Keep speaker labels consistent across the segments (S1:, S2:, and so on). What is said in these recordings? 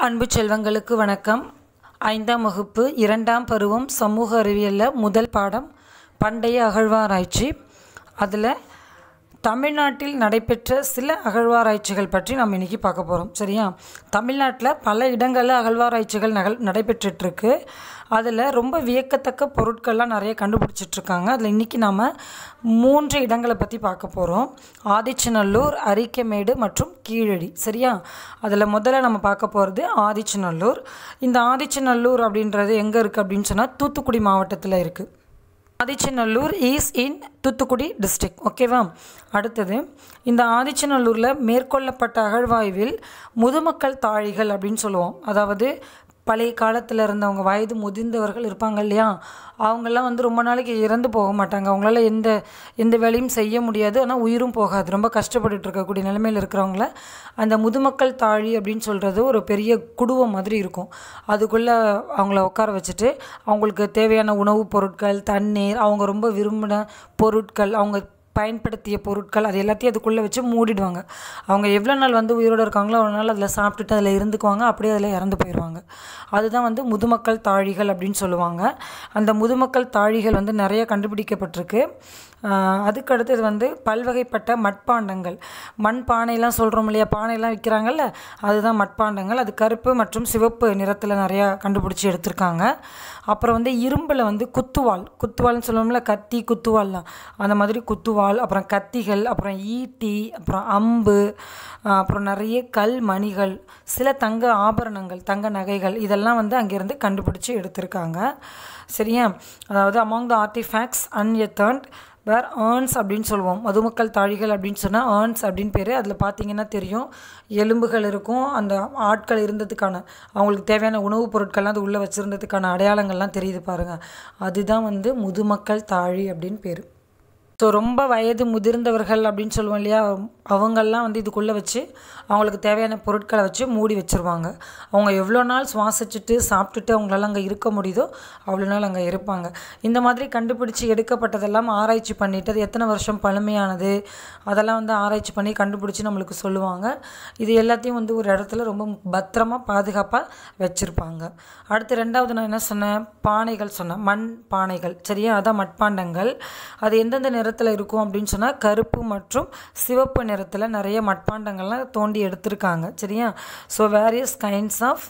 S1: அன்பு செல்வங்களுக்கு வணக்கம் ஐந்தாம் வகுப்பு இரண்டாம் பருவம் சமூக அறிவியலில் முதல் பாடம் பண்டைய அகழ்வாராய்ச்சி அதில் தமிழ்நாட்டில் நடைபெற்ற சில அகழ்வாராய்ச்சிகள் பற்றி நம்ம இன்றைக்கி பார்க்க போகிறோம் சரியா தமிழ்நாட்டில் பல இடங்களில் அகழ்வாராய்ச்சிகள் நகல் நடைபெற்றுட்ருக்கு அதில் ரொம்ப வியக்கத்தக்க பொருட்கள்லாம் நிறைய கண்டுபிடிச்சிட்ருக்காங்க அதில் இன்றைக்கி நாம் மூன்று இடங்களை பற்றி பார்க்க போகிறோம் ஆதிச்சநல்லூர் அரிக்கமேடு மற்றும் கீழடி சரியா அதில் முதல்ல நம்ம பார்க்க போகிறது ஆதிச்சநல்லூர் இந்த ஆதிச்சநல்லூர் அப்படின்றது எங்கே இருக்குது அப்படின்னு சொன்னால் தூத்துக்குடி மாவட்டத்தில் இருக்குது Adichanallur is in Thoothukudi district ஓகேவா அடுத்தது இந்த ஆதிச்சநல்லூரில் மேற்கொள்ளப்பட்ட அகழ்வாய்வில் முதுமக்கள் தாழிகள் அப்படின்னு சொல்லுவோம் அதாவது பழைய காலத்தில் இருந்தவங்க வயது முதிர்ந்தவர்கள் இருப்பாங்க இல்லையா அவங்கெல்லாம் வந்து ரொம்ப நாளைக்கு இறந்து போக மாட்டாங்க அவங்களால எந்த எந்த வேலையும் செய்ய முடியாது ஆனால் உயிரும் போகாது ரொம்ப கஷ்டப்பட்டுட்டு இருக்கக்கூடிய நிலைமையில் இருக்கிறவங்கள அந்த முதுமக்கள் தாழி அப்படின்னு சொல்கிறது ஒரு பெரிய குடுவம் மாதிரி இருக்கும் அதுக்குள்ளே அவங்கள உட்கார வச்சுட்டு அவங்களுக்கு தேவையான உணவுப் பொருட்கள் தண்ணீர் அவங்க ரொம்ப விரும்பின பொருட்கள் அவங்க பயன்படுத்திய பொருட்கள் அது எல்லாத்தையும் அதுக்குள்ளே வச்சு மூடிடுவாங்க அவங்க எவ்வளோ நாள் வந்து உயிரோடு இருக்காங்களோ அவ்வளோ நாள் அதில் சாப்பிட்டுட்டு அதில் இருந்துக்குவாங்க அப்படியே அதில் இறந்து போயிடுவாங்க அதுதான் வந்து முதுமக்கள் தாழிகள் அப்படின்னு சொல்லுவாங்க அந்த முதுமக்கள் தாழிகள் வந்து நிறைய கண்டுபிடிக்கப்பட்டிருக்கு அதுக்கு அடுத்தது வந்து பல்வகைப்பட்ட மட்பாண்டங்கள் மண் பானைலாம் சொல்கிறோம் இல்லையா பானைலாம் விற்கிறாங்கல்ல அதுதான் மட்பாண்டங்கள் அது கருப்பு மற்றும் சிவப்பு நிறத்தில் நிறையா கண்டுபிடிச்சி எடுத்திருக்காங்க அப்புறம் வந்து இரும்பில் வந்து குத்துவால் குத்துவால்னு சொல்லுவோம்ல கத்தி குத்துவால்லாம் அந்த மாதிரி குத்துவால் அப்புறம் கத்திகள் அப்புறம் ஈட்டி அப்புறம் அம்பு அப்புறம் நிறைய கல் மணிகள் சில தங்க ஆபரணங்கள் தங்க நகைகள் இதெல்லாம் வந்து அங்கேருந்து கண்டுபிடிச்சி எடுத்திருக்காங்க சரியா அதாவது among the artefacts unearthed were urns அப்படின்னு சொல்லுவோம் மதுமக்கள் தாழிகள் அப்படின்னு சொன்னால் ஏர்ன்ஸ் அப்படின்னு பேர் அதில் பார்த்தீங்கன்னா தெரியும் எலும்புகள் இருக்கும் அந்த ஆட்கள் இருந்ததுக்கான அவங்களுக்கு தேவையான உணவுப் பொருட்கள்லாம் அது உள்ளே வச்சுருந்ததுக்கான அடையாளங்கள்லாம் தெரியுது பாருங்கள் அதுதான் வந்து முதுமக்கள் தாழி அப்படின்னு பேர் ஸோ ரொம்ப வயது முதிர்ந்தவர்கள் அப்படின்னு சொல்லுவோம் இல்லையா அவங்கெல்லாம் வந்து இதுக்குள்ளே வச்சு அவங்களுக்கு தேவையான பொருட்களை வச்சு மூடி வச்சுருவாங்க அவங்க எவ்வளோ நாள் சுவாசிச்சுட்டு சாப்பிட்டுட்டு அவங்களால அங்கே இருக்க முடியுதோ அவ்வளோ நாள் அங்கே இருப்பாங்க இந்த மாதிரி கண்டுபிடிச்சி எடுக்கப்பட்டதெல்லாம் ஆராய்ச்சி பண்ணிட்டு அது எத்தனை வருஷம் பழமையானது அதெல்லாம் வந்து ஆராய்ச்சி பண்ணி கண்டுபிடிச்சி நம்மளுக்கு சொல்லுவாங்க இது எல்லாத்தையும் வந்து ஒரு இடத்துல ரொம்ப பத்திரமாக பாதுகாப்பாக வச்சுருப்பாங்க அடுத்து ரெண்டாவது நான் என்ன சொன்னேன் பானைகள் சொன்னேன் மண் பானைகள் சரியா அதான் மட்பாண்டங்கள் அது எந்தெந்த நிறத்தில் இருக்கும் அப்படின்னு சொன்னால் கருப்பு மற்றும் சிவப்பு நிறத்தில் நிறைய மட்பாண்டங்கள்லாம் தோண்டி எடுத்திருக்காங்க சரியா so various kinds of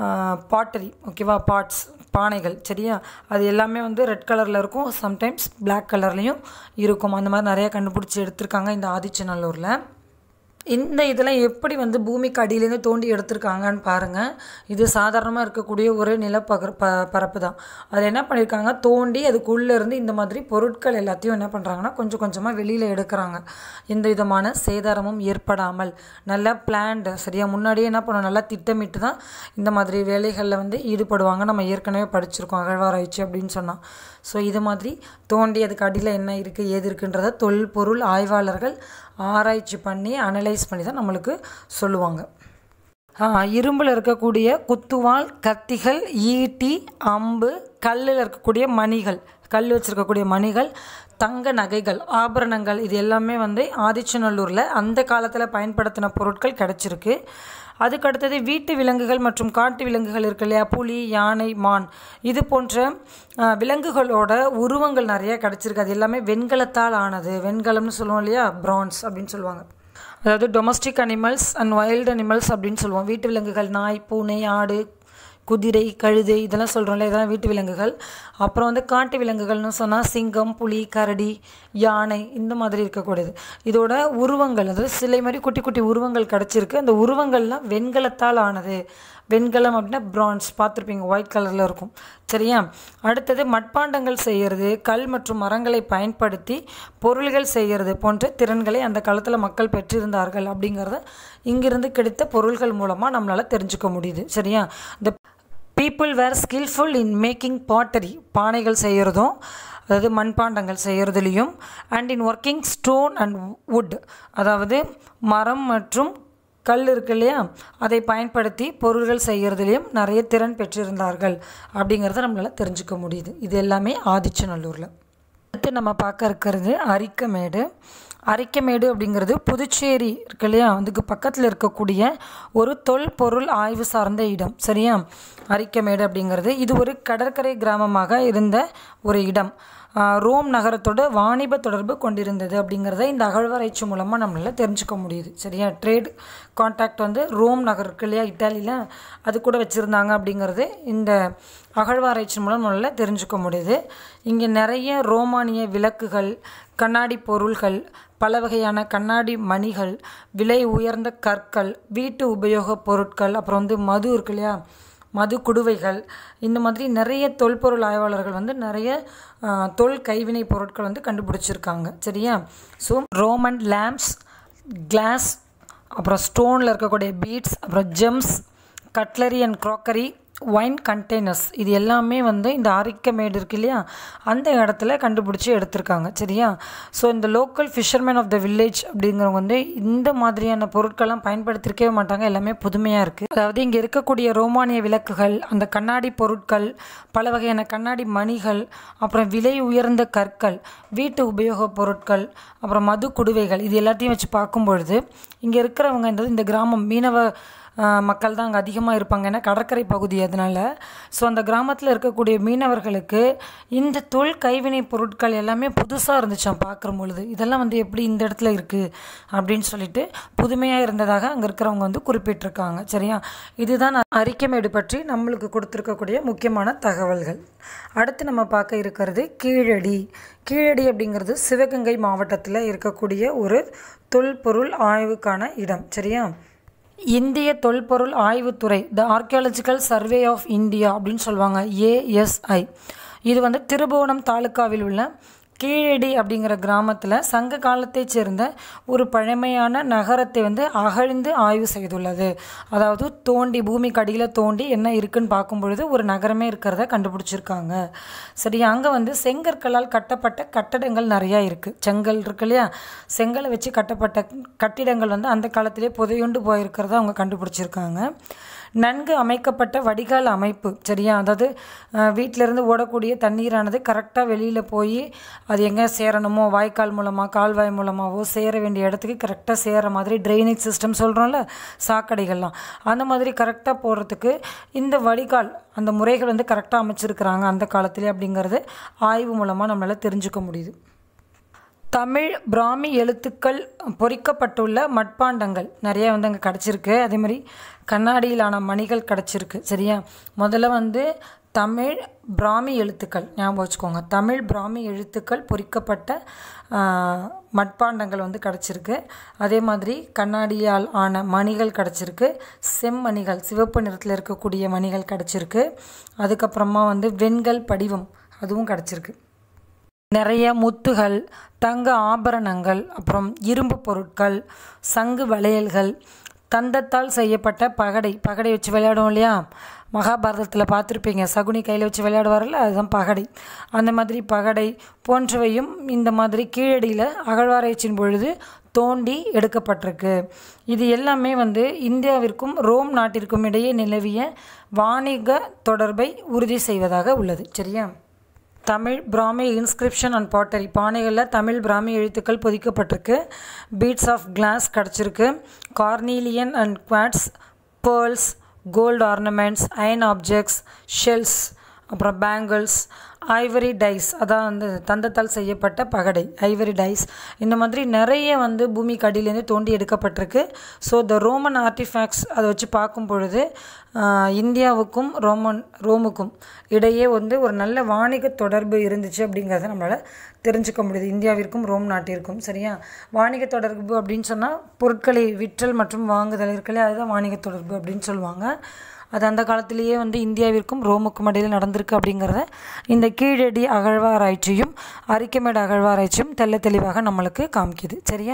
S1: pottery ஓகேவா பாட்ஸ் பானைகள் சரியா அது எல்லாமே வந்து ரெட் கலரில் இருக்கும் சம்டைம்ஸ் பிளாக் கலர்லேயும் இருக்கும் அந்த மாதிரி நிறையா கண்டுபிடிச்சி எடுத்திருக்காங்க இந்த ஆதிச்சநல்லூரில் இந்த இதெல்லாம் எப்படி வந்து பூமிக்கு அடியிலேருந்து தோண்டி எடுத்திருக்காங்கன்னு பாருங்கள் இது சாதாரணமாக இருக்கக்கூடிய ஒரு நிலப்பகர் ப பரப்பு தான் அதில் என்ன பண்ணியிருக்காங்க தோண்டி அதுக்குள்ளே இருந்து இந்த மாதிரி பொருட்கள் எல்லாத்தையும் என்ன பண்ணுறாங்கன்னா கொஞ்சம் கொஞ்சமாக வெளியில் எடுக்கிறாங்க எந்த விதமான சேதாரமும் ஏற்படாமல் நல்லா பிளான்டு சரியா முன்னாடியே என்ன பண்ணணும் நல்லா திட்டமிட்டு தான் இந்த மாதிரி வேலைகளில் வந்து ஈடுபடுவாங்க நம்ம ஏற்கனவே படிச்சிருக்கோம் அகழ்வாராய்ச்சி அப்படின்னு சொன்னால் ஸோ இது மாதிரி தோண்டி அதுக்கு அடியில் என்ன இருக்குது ஏது இருக்குன்றத தொல்பொருள் ஆய்வாளர்கள் ஆராய்ச்சி பண்ணி அனலைஸ் பண்ணி தான் நம்மளுக்கு சொல்லுவாங்க இரும்பில் இருக்கக்கூடிய குத்துவால் கத்திகள் ஈட்டி அம்பு கல்லில் இருக்கக்கூடிய மணிகள் கல் வச்சுருக்கக்கூடிய மணிகள் தங்க நகைகள் ஆபரணங்கள் இது எல்லாமே வந்து ஆதிச்சநல்லூரில் அந்த காலத்தில் பயன்படுத்தின பொருட்கள் கிடச்சிருக்கு அதுக்கு அடுத்தது வீட்டு விலங்குகள் மற்றும் காட்டு விலங்குகள் இருக்கு இல்லையா புலி யானை மான் இது போன்ற விலங்குகளோட உருவங்கள் நிறைய கிடச்சிருக்கு அது எல்லாமே வெண்கலத்தால் ஆனது வெண்கலம்னு சொல்லுவோம் இல்லையா பிரான்ஸ் அப்படின்னு சொல்லுவாங்க அதாவது domestic animals and wild animals அப்படின்னு சொல்லுவோம் வீட்டு விலங்குகள் நாய் பூனை ஆடு குதிரை கழுதை இதெல்லாம் சொல்கிறோம்ல இதெல்லாம் வீட்டு விலங்குகள் அப்புறம் வந்து காட்டு விலங்குகள்னு சொன்னால் சிங்கம் புலி கரடி யானை இந்த மாதிரி இருக்கக்கூடியது இதோட உருவங்கள் அதாவது சிலை மாதிரி குட்டி குட்டி உருவங்கள் கிடச்சிருக்கு அந்த உருவங்கள்லாம் வெண்கலத்தால் ஆனது வெண்கலம் அப்படின்னா பிரான்ஸ் பார்த்துருப்பீங்க ஒயிட் கலரில் இருக்கும் சரியா அடுத்தது மட்பாண்டங்கள் செய்கிறது கல் மற்றும் மரங்களை பயன்படுத்தி பொருள்கள் செய்கிறது போன்ற திறன்களை அந்த காலத்தில் மக்கள் பெற்றிருந்தார்கள் அப்படிங்கிறத இங்கிருந்து கிடைத்த பொருள்கள் மூலமாக நம்மளால் தெரிஞ்சுக்க முடியுது சரியா இந்த people were skilful in making pottery பானைகள் செய்கிறதும் அதாவது மண்பாண்டங்கள் செய்கிறதுலையும் and in working stone and wood அதாவது மரம் மற்றும் கல் இருக்கு இல்லையா அதை பயன்படுத்தி பொருள்கள் செய்கிறதுலையும் நிறைய திறன் பெற்றிருந்தார்கள் அப்படிங்கிறத நம்மளால் தெரிஞ்சுக்க முடியுது இது எல்லாமே ஆதிச்சநல்லூரில் அடுத்து நம்ம பார்க்க இருக்கிறது அரிக்கமேடு அரிக்கமேடு அப்படிங்கிறது புதுச்சேரி இருக்கு இல்லையா அதுக்கு பக்கத்தில் இருக்கக்கூடிய ஒரு தொல்பொருள் ஆய்வு சார்ந்த இடம் சரியா அரிக்கமேடு அப்படிங்கிறது இது ஒரு கடற்கரை கிராமமாக இருந்த ஒரு இடம் ஆஹ் ரோம் நகரத்தோட வாணிப தொடர்பு கொண்டிருந்தது அப்படிங்கிறத இந்த அகழ்வாராய்ச்சி மூலமாக நம்மளால் தெரிஞ்சுக்க முடியுது சரியா ட்ரேட் கான்டாக்ட் வந்து ரோம் நகர் இருக்கு இல்லையா இட்டாலியில் அது கூட வச்சுருந்தாங்க அப்படிங்கிறது இந்த அகழ்வாராய்ச்சி மூலம் நம்மளால் தெரிஞ்சுக்க முடியுது இங்கே நிறைய ரோமானிய விளக்குகள் கண்ணாடி பொருள்கள் பல வகையான கண்ணாடி மணிகள் விலை உயர்ந்த கற்கள் வீட்டு உபயோகப் பொருட்கள் அப்புறம் வந்து மது இருக்கு இல்லையா மது குடுவைகள் இந்த மாதிரி நிறைய தொல்பொருள் ஆய்வாளர்கள் வந்து நிறைய ஆ, தொல் கைவினை பொருட்கள் வந்து கண்டுபிடிச்சிருக்காங்க சரியா ஸோ ரோமன் லேம்ப்ஸ் கிளாஸ் அப்புறம் ஸ்டோனில் இருக்கக்கூடிய பீட்ஸ் அப்புறம் gems cutlery and crockery wine containers இது எல்லாமே வந்து இந்த ஆரிக்கமேடு இருக்கு இல்லையா அந்த இடத்துல கண்டுபிடிச்சி எடுத்திருக்காங்க சரியா ஸோ இந்த local fisherman of the village அப்படிங்கிறவங்க வந்து இந்த மாதிரியான பொருட்கள்லாம் பயன்படுத்திருக்கவே மாட்டாங்க எல்லாமே புதுமையாக இருக்குது அதாவது இங்கே இருக்கக்கூடிய ரோமானிய விளக்குகள் அந்த கண்ணாடி பொருட்கள் பல வகையான கண்ணாடி மணிகள் அப்புறம் விலை உயர்ந்த கற்கள் வீட்டு உபயோகப் பொருட்கள் அப்புறம் மது குடுவைகள் இது எல்லாத்தையும் வச்சு பார்க்கும் பொழுது இங்கே இருக்கிறவங்க இந்த இந்த கிராமம் மீனவ ஆஹ் மக்கள் தான் அங்கே அதிகமாக இருப்பாங்க ஏன்னா கடற்கரை பகுதி அதனால் ஸோ அந்த கிராமத்தில் இருக்கக்கூடிய மீனவர்களுக்கு இந்த தொல் கைவினை பொருட்கள் எல்லாமே புதுசாக இருந்துச்சாம் பார்க்குற பொழுது இதெல்லாம் வந்து எப்படி இந்த இடத்துல இருக்குது அப்படின்னு சொல்லிட்டு புதுமையாக இருந்ததாக அங்கே இருக்கிறவங்க வந்து குறிப்பிட்டிருக்காங்க சரியா இதுதான் நான் அரிக்கமேடு பற்றி நம்மளுக்கு கொடுத்துருக்கக்கூடிய முக்கியமான தகவல்கள் அடுத்து நம்ம பார்க்க இருக்கிறது கீழடி கீழடி அப்படிங்கிறது சிவகங்கை மாவட்டத்தில் இருக்கக்கூடிய ஒரு தொல்பொருள் ஆய்வுக்கான இடம் சரியா இந்திய தொல்பொருள் ஆய்வுத்துறை the archaeological survey of India அப்படின்னு சொல்லுவாங்க ஏஎஸ்ஐ இது வந்து திருபுவனம் தாலுக்காவில் உள்ள கீழடி அப்படிங்கிற கிராமத்தில் சங்க காலத்தைச் சேர்ந்த ஒரு பழமையான நகரத்தை வந்து அகழ்ந்து ஆய்வு செய்துள்ளது அதாவது தோண்டி பூமிக்கு அடியில் தோண்டி என்ன இருக்குன்னு பார்க்கும் பொழுது ஒரு நகரமே இருக்கிறத கண்டுபிடிச்சிருக்காங்க சரி அங்கே வந்து செங்கற்களால் கட்டப்பட்ட கட்டடங்கள் நிறையா இருக்குது செங்கல் இருக்கு இல்லையா செங்கலை வச்சு கட்டப்பட்ட கட்டிடங்கள் வந்து அந்த காலத்திலே புதையுண்டு போயிருக்கிறத அவங்க கண்டுபிடிச்சிருக்காங்க நன்கு அமைக்கப்பட்ட வடிகால் அமைப்பு சரியா அதாவது அஹ், வீட்டிலேருந்து ஓடக்கூடிய தண்ணீரானது கரெக்டாக வெளியில் போய் அது எங்கே சேரணுமோ வாய்க்கால் மூலமாக கால்வாய் மூலமாகவோ சேர வேண்டிய இடத்துக்கு கரெக்டாக சேர மாதிரி ட்ரைனேஜ் சிஸ்டம் சொல்கிறோம்ல சாக்கடைகள்லாம் அந்த மாதிரி கரெக்டாக போடுறதுக்கு இந்த வடிகால் அந்த முறைகள் வந்து கரெக்டாக அமைச்சிருக்கிறாங்க அந்த காலத்திலே அப்படிங்கிறது ஆய்வு மூலமாக நம்மளால் தெரிஞ்சுக்க முடியுது தமிழ் பிராமி எழுத்துக்கள் பொறிக்கப்பட்டுள்ள மட்பாண்டங்கள் நிறைய வந்து அங்கே கிடச்சிருக்கு அதே மாதிரி கண்ணாடியிலான மணிகள் கிடச்சிருக்கு சரியா முதல்ல வந்து தமிழ் பிராமி எழுத்துக்கள் ஞாபகம் வச்சுக்கோங்க தமிழ் பிராமி எழுத்துக்கள் பொறிக்கப்பட்ட ஆ, மட்பாண்டங்கள் வந்து கிடச்சிருக்கு அதே மாதிரி கண்ணாடியால் ஆன மணிகள் கிடச்சிருக்கு செம்மணிகள் சிவப்பு நிறத்தில் இருக்கக்கூடிய மணிகள் கிடச்சிருக்கு அதுக்கப்புறமா வந்து வெண்கல் படிவம் அதுவும் கிடச்சிருக்கு நிறைய முத்துகள் தங்க ஆபரணங்கள் அப்புறம் இரும்பு பொருட்கள் சங்கு வளையல்கள் தந்தத்தால் செய்யப்பட்ட பகடை பகடை வச்சு விளையாடுவோம் இல்லையா மகாபாரதத்தில் பார்த்துருப்பீங்க சகுனி கையில் வச்சு விளையாடுவார்ல அதுதான் பகடை அந்த மாதிரி பகடை போன்றவையும் இந்த மாதிரி கீழடியில் அகழ்வாராய்ச்சியின் பொழுது தோண்டி எடுக்கப்பட்டிருக்கு இது எல்லாமே வந்து இந்தியாவிற்கும் ரோம் நாட்டிற்கும் இடையே நிலவிய வாணிக தொடர்பை உறுதி செய்வதாக உள்ளது சரியா Tamil Brahmi inscription and pottery பானைகளில் தமிழ் பிராமி எழுத்துக்கள் பொதிக்கப்பட்டிருக்கு பீட்ஸ் ஆஃப் கிளாஸ் கிடச்சிருக்கு carnelian and quartz pearls gold ornaments iron objects shells அப்புறம் பேங்கிள்ஸ் ஐவரி டைஸ் அதான் வந்து தந்தத்தால் செய்யப்பட்ட பகடை ஐவரி டைஸ் இந்த மாதிரி நிறைய வந்து பூமிக்கு அடியிலேருந்து தோண்டி எடுக்கப்பட்டிருக்கு ஸோ த ரோமன் ஆர்டிஃபேக்ட்ஸ் அதை வச்சு பார்க்கும் பொழுது ஆஹ், இந்தியாவுக்கும் ரோமன் ரோமுக்கும் இடையே வந்து ஒரு நல்ல வாணிக தொடர்பு இருந்துச்சு அப்படிங்கிறத நம்மளால் தெரிஞ்சுக்க முடியுது இந்தியாவிற்கும் ரோம் நாட்டிற்கும் சரியா வாணிக தொடர்பு அப்படின்னு சொன்னால் பொருட்களை விற்றல் மற்றும் வாங்குதல் இருக்கலே அதுதான் வாணிக தொடர்பு அப்படின்னு சொல்லுவாங்க அது அந்த காலத்திலேயே வந்து இந்தியாவிற்கும் ரோமுக்கும் இடையில் நடந்திருக்கு அப்படிங்கிறத இந்த கீழடி அகழ்வாராய்ச்சியும் அரிக்கமேடு அகழ்வாராய்ச்சியும் தெள்ள தெளிவாக நம்மளுக்கு காமிக்குது சரியா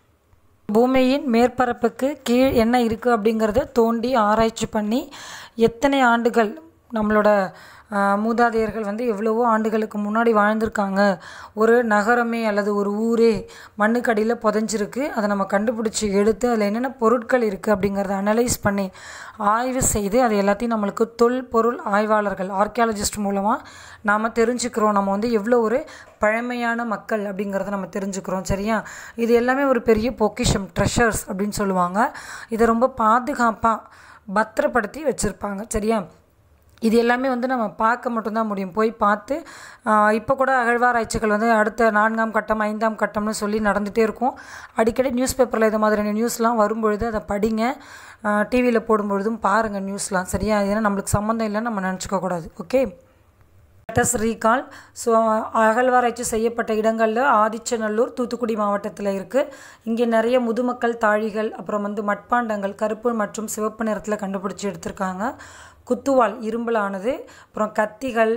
S1: பூமியின் மேற்பரப்புக்கு கீழ் என்ன இருக்குது அப்படிங்கிறத தோண்டி ஆராய்ச்சி பண்ணி எத்தனை ஆண்டுகள் நம்மளோட ஆஹ், மூதாதையர்கள் வந்து எவ்வளவோ ஆண்டுகளுக்கு முன்னாடி வாழ்ந்திருக்காங்க ஒரு நகரமே அல்லது ஒரு ஊரே மண்ணுக்கடியில் புதைஞ்சிருக்கு அதை நம்ம கண்டுபிடிச்சி எடுத்து அதில் என்னென்ன பொருட்கள் இருக்குது அப்படிங்கிறத அனலைஸ் பண்ணி ஆய்வு செய்து அது எல்லாத்தையும் நம்மளுக்கு தொல்பொருள் ஆய்வாளர்கள் ஆர்கியாலஜிஸ்ட் மூலமாக நாம் தெரிஞ்சுக்கிறோம் நம்ம வந்து எவ்வளோ ஒரு பழமையான மக்கள் அப்படிங்கிறத நம்ம தெரிஞ்சுக்கிறோம் சரியா இது எல்லாமே ஒரு பெரிய பொக்கிஷம் ட்ரெஷர்ஸ் அப்படின்னு சொல்லுவாங்க இதை ரொம்ப பாதுகாப்பாக பத்திரப்படுத்தி வச்சுருப்பாங்க சரியா இது எல்லாமே வந்து நம்ம பார்க்க மட்டும்தான் முடியும் போய் பார்த்து இப்போ கூட அகழ்வாராய்ச்சிகள் வந்து அடுத்த நான்காம் கட்டம் ஐந்தாம் கட்டம்னு சொல்லி நடந்துகிட்டே இருக்கும் அடிக்கடி நியூஸ் பேப்பரில் இது மாதிரியான நியூஸ்லாம் வரும்பொழுது அதை படிங்க டிவியில் போடும்பொழுதும் பாருங்கள் நியூஸ்லாம் சரியா ஏன்னா நம்மளுக்கு சம்மந்தம் இல்லைன்னு நம்ம நினச்சிக்க கூடாது ஓகே லெட்டஸ் ரீகால் ஸோ அகழ்வாராய்ச்சி செய்யப்பட்ட இடங்களில் ஆதிச்சநல்லூர் தூத்துக்குடி மாவட்டத்தில் இருக்குது இங்கே நிறைய முதுமக்கள் தாழிகள் அப்புறம் வந்து மட்பாண்டங்கள் கருப்பு மற்றும் சிவப்பு நிறத்தில் கண்டுபிடிச்சி எடுத்திருக்காங்க குத்துவால் இரும்பலானது அப்புறம் கத்திகள்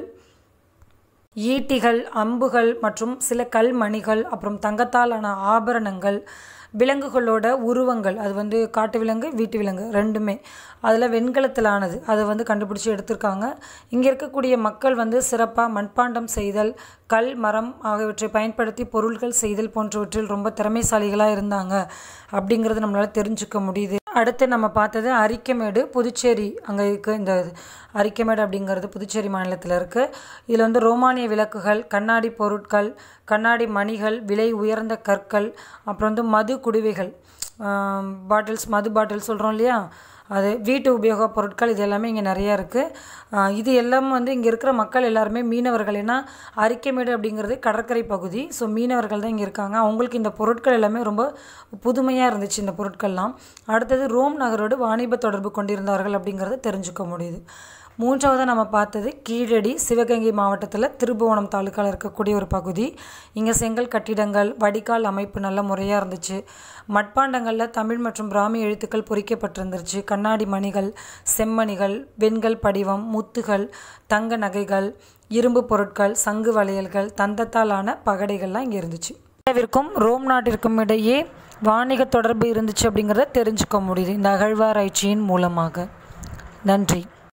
S1: ஈட்டிகள் அம்புகள் மற்றும் சில கல்மணிகள் அப்புறம் தங்கத்தாலான ஆபரணங்கள் விலங்குகளோட உருவங்கள் அது வந்து காட்டு விலங்கு வீட்டு விலங்கு ரெண்டுமே அதில் வெண்கலத்திலானது அதை வந்து கண்டுபிடிச்சி எடுத்திருக்காங்க இங்கே இருக்கக்கூடிய மக்கள் வந்து சிறப்பாக மண்பாண்டம் செய்தல் கல் மரம் ஆகியவற்றை பயன்படுத்தி பொருட்கள் செய்தல் போன்றவற்றில் ரொம்ப திறமைசாலிகளாக இருந்தாங்க அப்படிங்கிறது நம்மளால் தெரிஞ்சுக்க முடியுது அடுத்து நம்ம பார்த்தது அரிக்கமேடு புதுச்சேரி அங்கே இருக்குது இந்த அரிக்கமேடு அப்படிங்கிறது புதுச்சேரி மாநிலத்தில் இருக்குது இதில் வந்து ரோமானிய விளக்குகள் கண்ணாடி பொருட்கள் கண்ணாடி மணிகள் விலை உயர்ந்த கற்கள் அப்புறம் வந்து மது குடுவைகள் பாட்டில்ஸ் மது பாட்டில் சொல்கிறோம் இல்லையா அது வீட்டு உபயோகப் பொருட்கள் இது எல்லாமே இங்கே நிறையா இருக்குது இது எல்லாம் வந்து இங்கே இருக்கிற மக்கள் எல்லாருமே மீனவர்கள் ஏன்னா அரிக்கமேடு அப்படிங்கிறது கடற்கரை பகுதி ஸோ மீனவர்கள் தான் இங்கே இருக்காங்க அவங்களுக்கு இந்த பொருட்கள் எல்லாமே ரொம்ப புதுமையாக இருந்துச்சு இந்த பொருட்கள்லாம் அடுத்தது ரோம் நகரோடு வாணிப தொடர்பு கொண்டிருந்தார்கள் அப்படிங்கிறத தெரிஞ்சுக்க முடியுது மூன்றாவதாக நம்ம பார்த்தது கீழடி சிவகங்கை மாவட்டத்தில் திருபுவனம் தாலுக்காவில் இருக்கக்கூடிய ஒரு பகுதி இங்கே செங்கல் கட்டிடங்கள் வடிகால் அமைப்பு நல்ல முறையாக இருந்துச்சு மட்பாண்டங்களில் தமிழ் மற்றும் பிராமி எழுத்துக்கள் பொறிக்கப்பட்டிருந்துருச்சு கண்ணாடி மணிகள் செம்மணிகள் வெண்கல் படிவம் முத்துகள் தங்க நகைகள் இரும்பு பொருட்கள் சங்கு வளையல்கள் தந்தத்தாலான பகடைகள்லாம் இங்கே இருந்துச்சு இந்தியாவிற்கும் ரோம் நாட்டிற்கும் இடையே வாணிக தொடர்பு இருந்துச்சு அப்படிங்கிறத தெரிஞ்சுக்க முடியுது இந்த அகழ்வாராய்ச்சியின் மூலமாக நன்றி